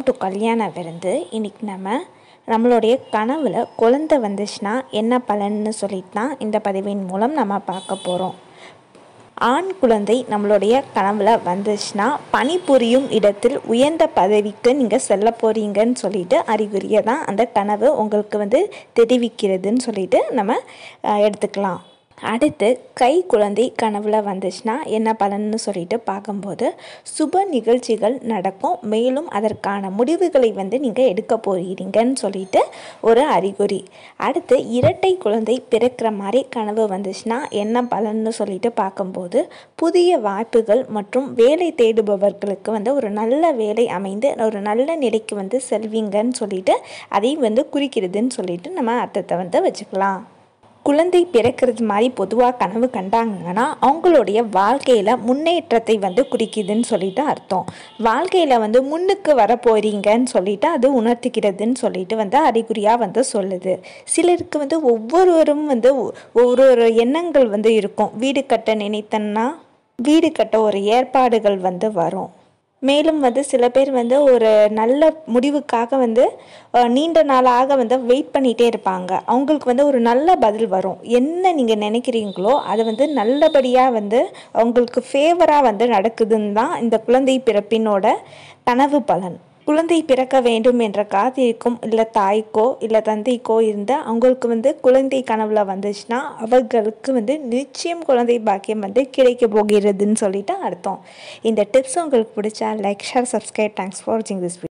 to கல்யாண விருந்து இன்றைக்கி நம்ம நம்மளுடைய கனவில் குழந்தை வந்துச்சுன்னா என்ன பலன்னு சொல்லிட்டு தான் இந்த பதிவின் மூலம் நம்ம பார்க்க போகிறோம் ஆண் குழந்தை நம்மளுடைய கனவில் வந்துச்சுன்னா பணிபுரியும் இடத்தில் உயர்ந்த பதவிக்கு நீங்கள் செல்ல போகிறீங்கன்னு சொல்லிட்டு அறிகுறியை தான் அந்த கனவு உங்களுக்கு வந்து தெரிவிக்கிறதுன்னு சொல்லிட்டு நம்ம அஹ், எடுத்துக்கலாம் அடுத்து கை குழந்தை கனவுல வந்துச்சுன்னா என்ன பலன்னு சொல்லிட்டு பார்க்கும்போது சுப நிகழ்ச்சிகள் நடக்கும் மேலும் அதற்கான முடிவுகளை வந்து நீங்கள் எடுக்க போகிறீங்கன்னு சொல்லிட்டு ஒரு அறிகுறி அடுத்து இரட்டை குழந்தை பிறக்கிற மாதிரி கனவு வந்துச்சுன்னா என்ன பலன்னு சொல்லிட்டு பார்க்கும்போது புதிய வாய்ப்புகள் மற்றும் வேலை தேடுபவர்களுக்கு வந்து ஒரு நல்ல வேலை அமைந்து ஒரு நல்ல நிலைக்கு வந்து செல்வீங்கன்னு சொல்லிட்டு அதை வந்து குறிக்கிறதுன்னு சொல்லிட்டு நம்ம அர்த்தத்தை வந்து வச்சுக்கலாம் குழந்தை பிறக்கிறது மாதிரி பொதுவாக கனவு கண்டாங்கன்னா அவங்களுடைய வாழ்க்கையில் முன்னேற்றத்தை வந்து குறிக்குதுன்னு சொல்லிட்டு அர்த்தம் வாழ்க்கையில் வந்து முன்னுக்கு வர போறீங்கன்னு சொல்லிட்டு அது உணர்த்திக்கிறதுன்னு சொல்லிட்டு வந்து அறிகுறியாக வந்து சொல்லுது சிலருக்கு வந்து ஒவ்வொருவரும் வந்து ஒ- ஒரு ஒரு எண்ணங்கள் வந்து இருக்கும் வீடு கட்ட நினைத்தன்னா வீடு கட்ட ஒரு ஏற்பாடுகள் வந்து வரும் மேலும் வந்து சில பேர் வந்து ஒரு நல்ல முடிவுக்காக வந்து அஹ், நீண்ட நாளாக வந்து வெயிட் பண்ணிகிட்டே இருப்பாங்க அவங்களுக்கு வந்து ஒரு நல்ல பதில் வரும் என்ன நீங்கள் நினைக்கிறீங்களோ அது வந்து நல்லபடியாக வந்து அவங்களுக்கு ஃபேவராக வந்து நடக்குதுன்னு தான் இந்த குழந்தை பிறப்பினோட கனவு பலன் குழந்தை பிறக்க வேண்டும் என்ற காத்திருக்கும் இல்லை தாய்க்கோ இல்லை தந்தைக்கோ இருந்து அவங்களுக்கு வந்து குழந்தை கனவுல வந்துச்சுன்னா அவர்களுக்கு வந்து நிச்சயம் குழந்தை பாக்கியம் வந்து கிடைக்க போகிறதுன்னு சொல்லிட்டு அர்த்தம் இந்த டிப்ஸ் உங்களுக்கு பிடிச்சா like share subscribe thanks for வாட்சிங் திஸ்